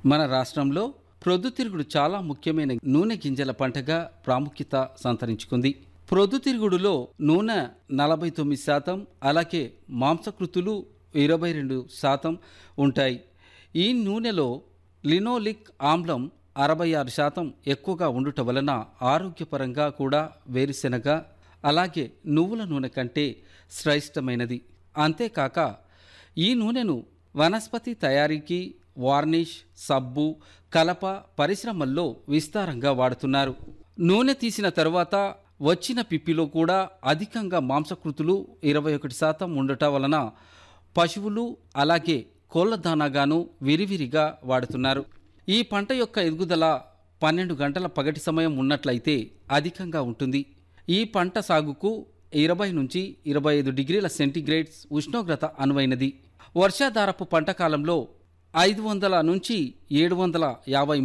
మన రాష్ట్రంలో ప్రొద్దుతిరుగుడు చాలా ముఖ్యమైన నూనె గింజల పంటగా ప్రాముఖ్యత సంతరించుకుంది ప్రొద్దుతిరుగుడులో నూనె నలభై తొమ్మిది శాతం అలాగే మాంసకృతులు ఇరవై రెండు శాతం ఉంటాయి ఈ నూనెలో లినోలిక్ ఆమ్లం అరవై ఆరు శాతం ఎక్కువగా ఉండుట వలన ఆరోగ్యపరంగా కూడా వేరుశెనగ అలాగే నువ్వుల నూనె కంటే శ్రేష్టమైనది అంతేకాక ఈ నూనెను వనస్పతి తయారీకి వార్నిష్ సబ్బు కలప పరిశ్రమల్లో విస్తారంగా వాడుతున్నారు నూనె తీసిన తరువాత వచ్చిన పిప్పిలో కూడా అధికంగా మాంసకృతులు ఇరవై ఒకటి శాతం ఉండటం వలన పశువులు అలాగే కోళ్ల దానాగాను విరివిరిగా వాడుతున్నారు ఈ పంట యొక్క ఎదుగుదల పన్నెండు గంటల పగటి సమయం ఉన్నట్లయితే అధికంగా ఉంటుంది ఈ పంట సాగుకు ఇరవై నుంచి ఇరవై ఐదు డిగ్రీల సెంటీగ్రేడ్స్ ఉష్ణోగ్రత అనువైనది వర్షాధారపు పంట కాలంలో ఐదు వందల నుంచి ఏడు వందల యాభై